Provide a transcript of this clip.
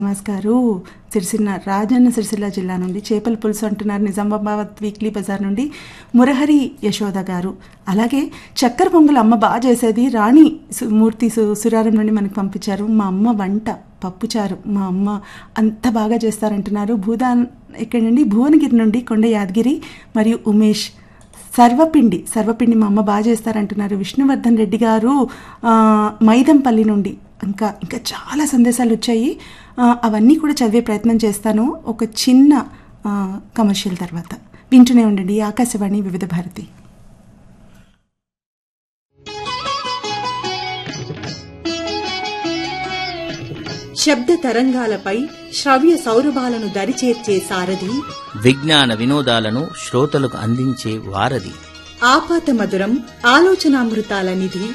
శ్రీనివాస్ గారు సిరిసిల్ల రాజన్న సిరిసిల్ల జిల్లా నుండి చేపల పులుసు అంటున్నారు నిజామాబాద్ వీక్లీ బజార్ నుండి మురహరి యశోద గారు అలాగే చక్కెర పొంగల్ అమ్మ బాగా చేసేది రాణి సు- మూర్తి సు- సురారం నుండి మనకు పంపించారు మా అమ్మ వంట పప్పుచారు మా అమ్మ అంత బాగా చేస్తారంటున్నారు భూదాన్ ఇక్కడ నుండి భువనగిరి నుండి కొండ యాదగిరి మరియు ఉమేష్ సర్వపిండి సర్వపిండి మా అమ్మ బాగా చేస్తారంటున్నారు విష్ణువర్ధన్ రెడ్డి గారు ఆ, మైదంపల్లి నుండి ఇంకా ఇంకా చాలా సందేశాలు వచ్చాయి ఆ, అవన్నీ కూడా చదివే ప్రయత్నం చేస్తాను ఒక చిన్న ఆ, కమర్షియల్ తర్వాత వింటూనే ఉండండి ఆకాశవాణి వివిధ భారతి శబ్ద తరంగాలపై శ్రవ్య సౌరభాలను దరిచేర్చే సారథి విజ్ఞాన వినోదాలను శ్రోతలకు అందించే వారధి ఆపాత మధురం ఆలోచనామృతాల నిధి